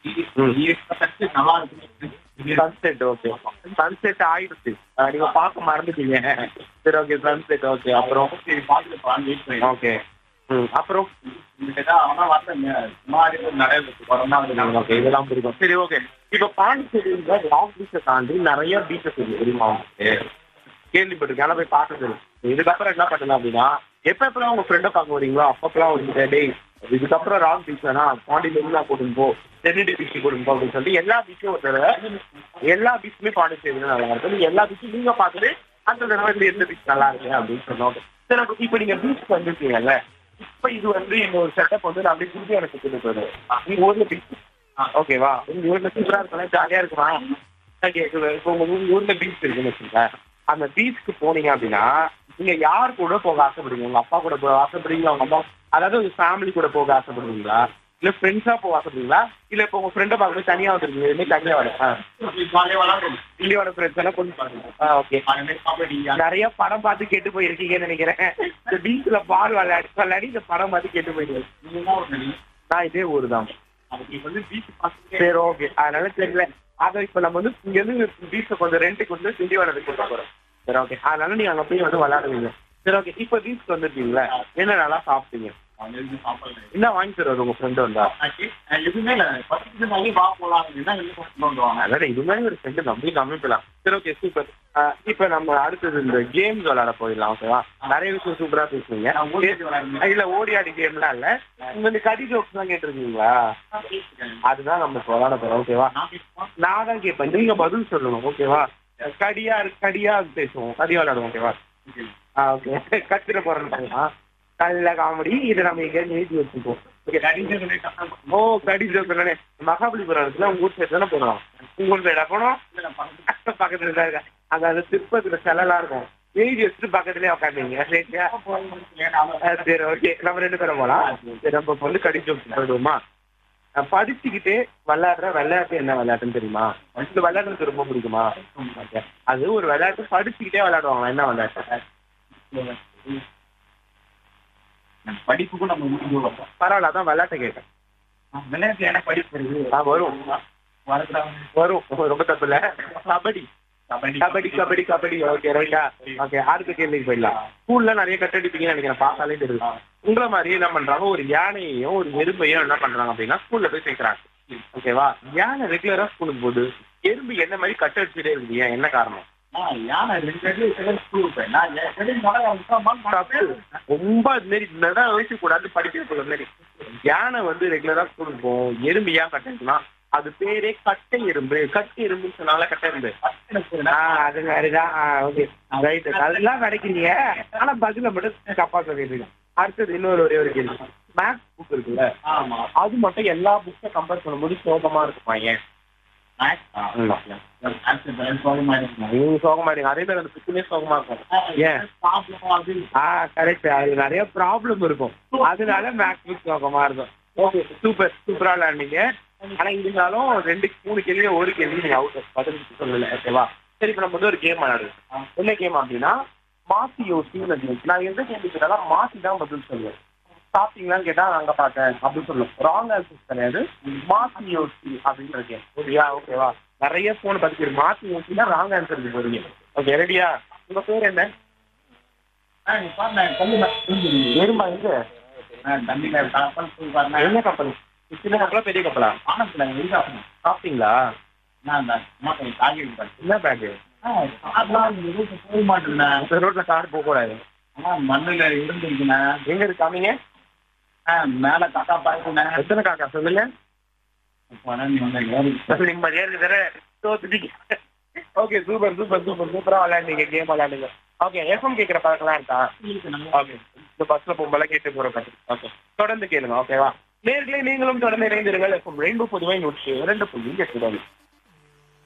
நல்லா இருக்கு sunset okay sunset ஆயிடுச்சு அஹ் நீங்க பார்க்க மறந்துட்டீங்க சரி ஓகே சன்செட் ஓகே அப்புறம் சரி பாத்துட்டு போலாம் வெயிட் பண்ணி ஓகே ம் அப்புறம் அவனா வரல சுமாரி நிறைய கொரோனா ஓகே இதெல்லாம் பிடிக்கும் சரி ஓகே இப்போ பாண்டிச்சேரியில லாங் பீச்சை தாண்டி நிறைய பீச்சஸ் இருக்கு தெரியுமா உங்களுக்கு கேள்விப்பட்டிருக்கேன் ஆனா போய் பார்த்தது இல்லை. இதுக்கப்புறம் என்ன பண்ணலாம் அப்படின்னா எப்ப எப்பெல்லாம் உங்க ஃப்ரெண்டை பார்க்க வரீங்களோ அப்பப்பெல்லாம் ஒரு டேய் இதுக்கப்புறம் ராங் பீச் வேணா பாண்டியில இருந்து நான் கூட்டின்னு போ தென்னிடி பீச் கூட்டின்னு போ அப்படின்னு சொல்லிட்டு எல்லா பீச்சும் ஒரு தடவை எல்லா பீச்சுமே பாண்டிச்சேரியில நல்லா இருக்கு நீங்க எல்லா பீச்சும் நீங்க பார்த்துட்டு அந்த தடவை இந்த எந்த பீச் நல்லா இருக்கு அப்படின்னு சொன்னோம் சரி அப்ப இப்ப நீங்க பீச் வந்துருக்கீங்கல்ல இப்ப இது வந்து எங்க ஒரு செட்டப் வந்து நான் அப்படியே திருப்பி எனக்கு கொண்டு போயிடுவேன் உங்க ஊர்ல பீச் ஓகேவா உங்க ஊர்ல சூப்பரா இருக்கலாம் ஜாலியா இருக்குமா நான் கேக்குது இப்போ உங்க ஊர் ஊர்ல பீச் இருக்குன்னு வச்சுக்கோங்க அந்த பீச்சுக்கு போனீங்க அப்படின்னா நீங்க யார் கூட போக ஆசைப்படுவீங்க உங்க அப்பா கூட போக ஆசைப்படுவீங்களா உங்க அம்மா அதாவது உங்க ஃபேமிலி கூட போக ஆசைப்படுவீங்களா இல்ல ஃப்ரெண்ட்ஸா போக ஆசைப்படுவீங்களா இல்ல இப்போ உங்க ஃப்ரெண்டை பார்க்கும்போது தனியா வந்துருக்கீங்க இதுமே தனியா வர ஜாலியா விளாடுறோம் இந்தியோட ஃப்ரெண்ட்ஸ் எல்லாம் கொண்டு பாருங்க ஓகே நிறைய படம் பார்த்து கேட்டு போயிருக்கீங்கன்னு நினைக்கிறேன் இந்த பீச்ல பால் விளையாடி விளையாடி இந்த படம் பார்த்து கேட்டு போயிருக்கீங்க நான் இதே ஊர் தான் சரி ஓகே அதனால தெரியல அதை இப்ப நம்ம வந்து இங்க இருந்து பீச்சை கொஞ்சம் ரெண்டுக்கு வந்து திண்டிவனத்துக்கு கொண்டு போறோம் சரி ஓகே அதனால நீங்க அங்க போய் வந்து விளையாடுவீங்க சரி ஓகே இப்ப பீச்சுக்கு வந்துருக்கீங்களா என்ன நல்லா சாப்பிட்டீங்க என்ன வாங்கி தருவாரு உங்க ஃப்ரெண்டு வந்தா எதுவுமே இல்ல பத்து நிமிஷம் வா போலாம் என்ன கொண்டு வந்துருவாங்க அதான் இது மாதிரி ஒரு ஃப்ரெண்டு நம்பி நம்பிக்கலாம் சரி ஓகே சூப்பர் இப்ப நம்ம அடுத்தது இந்த கேம்ஸ் விளையாட போயிடலாம் ஓகேவா நிறைய விஷயம் சூப்பரா பேசுவீங்க இல்ல ஓடி ஆடி கேம்லாம் இல்ல நீங்க இந்த கடி ஜோக்ஸ் எல்லாம் கேட்டிருக்கீங்களா அதுதான் நம்ம இப்ப விளையாட போறோம் ஓகேவா நான் தான் கேட்பேன் நீங்க பதில் சொல்லணும் ஓகேவா கடியா இருக்கு கடியா பேசுவோம் கடி விளையாடுவோம் ஓகேவா ஆ ஓகே கத்திர போறேன் கல்ல காமெடி இதை நம்ம எங்கேயாவது எழுதி வச்சுப்போம் ஓகே ஓ கடி ஜோக் மகாபலிபுரம் இருக்குல்ல உங்க ஊர் சைடு தானே போனோம் உங்க ஊர் சைடா போனோம் பக்கத்துல தான் இருக்கா அங்க அந்த திருப்பத்துல சிலைலாம் இருக்கும் எழுதி வச்சுட்டு பக்கத்துலயே உட்காந்துங்க சரியா ஆ, சரி ஓகே நம்ம ரெண்டு பேரும் போலாம் சரி நம்ம இப்ப வந்து கடி ஜோக் போயிடுவோமா அஹ் படிச்சுக்கிட்டே விளையாடுற விளையாட்டு என்ன விளையாட்டுன்னு தெரியுமா இந்த விளையாட்டு எனக்கு ரொம்ப பிடிக்குமா Okay. அது ஒரு விளையாட்டு படிச்சுக்கிட்டே விளையாடுவாங்க என்ன விளையாட்டு படிப்புக்கும் நம்ம முடிஞ்சு பரவாயில்ல அதான் விளையாட்டை கேட்டேன் விளையாட்டு ஏன்னா படிப்பு வருது ஆ, வரும் வளர்க்குறாங்க வரும் ரொம்ப தப்பு இல்ல கபடி கபடி கபடி கபடி கபடி ஓகே ரைட்டா ஓகே அடுத்த கேள்விக்கு போயிடலாம் ஸ்கூல்ல நிறைய கட்டடிப்பீங்கன்னு நினைக்கிறேன் பார்த்தாலே தெரியும் உங்களை மாதிரி என்ன பண்றாங்க ஒரு யானையையும் ஒரு எறும்பையும் என்ன பண்றாங்க அப்படின்னா ஸ்கூல்ல போய் சேர்க்கறாங்க ஓகேவா யானை ரெகுலரா ஸ்கூலுக்கு போகுது எறும்பு என்ன மாதிரி கட்டடிச்சுட்டே இருக்குது ஏன் என்ன காரணம் நான் யானை ரெண்டு பேரும் ஸ்கூல் இருப்பேன் நான் என் செடி மழை தப்பு ரொம்ப அது மாரி என்னதான் யோசிக்க கூடாது படிக்கிறது மாதிரி யானை வந்து ரெகுலரா ஸ்கூலுக்கு போகும் எறும்பு ஏன் கட்டுச்சுன்னா அது பேரே கட்டை எறும்பு கட்டை எறும்புன்னு சொன்னால கட்டை எறும்பு ஆ, அது மாதிரிதான் ஓகே ரைட் அதெல்லாம் கிடைக்கிறீங்க ஆனா பதில மட்டும் தப்பா சொல்லிடுறீங்க அடுத்தது இன்னொரு ஒரே ஒரு கேள்வி மேக்ஸ் புக் இருக்குல்ல ஆமா அது மட்டும் எல்லா புக்கை கம்பேர் பண்ணும்போது சோகமா இருக்குமா ஏன் சோகமா இருக்கு நீங்க சோகமா இருங்க அதே மாதிரி அந்த புக்குமே சோகமா இருக்கும் ஏன் ஆ கரெக்ட் அது நிறைய ப்ராப்ளம் இருக்கும் அதனால மேக்ஸ் புக் சோகமா இருக்கும் ஓகே சூப்பர் சூப்பரா விளையாண்டீங்க ஆனா இருந்தாலும் ரெண்டு மூணு கேள்வி ஒரு கேள்வி நீங்க அவுட் பதில் சொல்லல ஓகேவா சரி இப்ப நம்ம வந்து ஒரு கேம் விளையாடுவோம் என்ன கேம் அப்படின்னா மாத்தி யோசின்னு கேம் நான் எந்த கேள்வி கேட்டாலும் மாத்தி தான் பதில் சொல்லுவேன் சாப்பிட்டீங்களான்னு கேட்டா நான் அங்க பார்த்தேன் அப்படின்னு சொல்லுவோம் ராங் ஆன்சர்ஸ் கிடையாது மாத்தி யோசி அப்படின்ற கேம் ஓகேயா ஓகேவா நிறைய போன் பதிக்கு மாத்தி யோசினா ராங் ஆன்சருக்கு போறீங்க ஓகே ரெடியா உங்க பேர் என்ன எறும்பா எங்க என்ன கம்பெனி சின்ன கப்பலா பெரிய கப்பலா சாப்பிட்டீங்களா என்ன பேக் இந்த ரோட்ல கார் போக கூடாது மண்ணுல இருந்துருக்குண்ணே எங்க இருக்காமீங்க மேல கக்கா பாய்க்குண்ணே எத்தனை காக்கா சொல்லுங்க ஏறி நிம்மதியா இருக்கிற தோத்துட்டீங்க ஓகே சூப்பர் சூப்பர் சூப்பர் சூப்பரா விளையாண்டீங்க கேம் விளையாடுங்க ஓகே எஃப்எம் கேட்குற பழக்கம்லாம் இருக்கா ஓகே இந்த பஸ்ல போகும்போது கேட்டு போற பாட்டு ஓகே தொடர்ந்து கேளுங்க ஓகேவா நேர்களே நீங்களும் தொடர்ந்து இணைந்திருங்கள் எஃப்எம் ரெயின்போ பொதுவாக நூற்றி இரண்டு புள்ளி எட்டு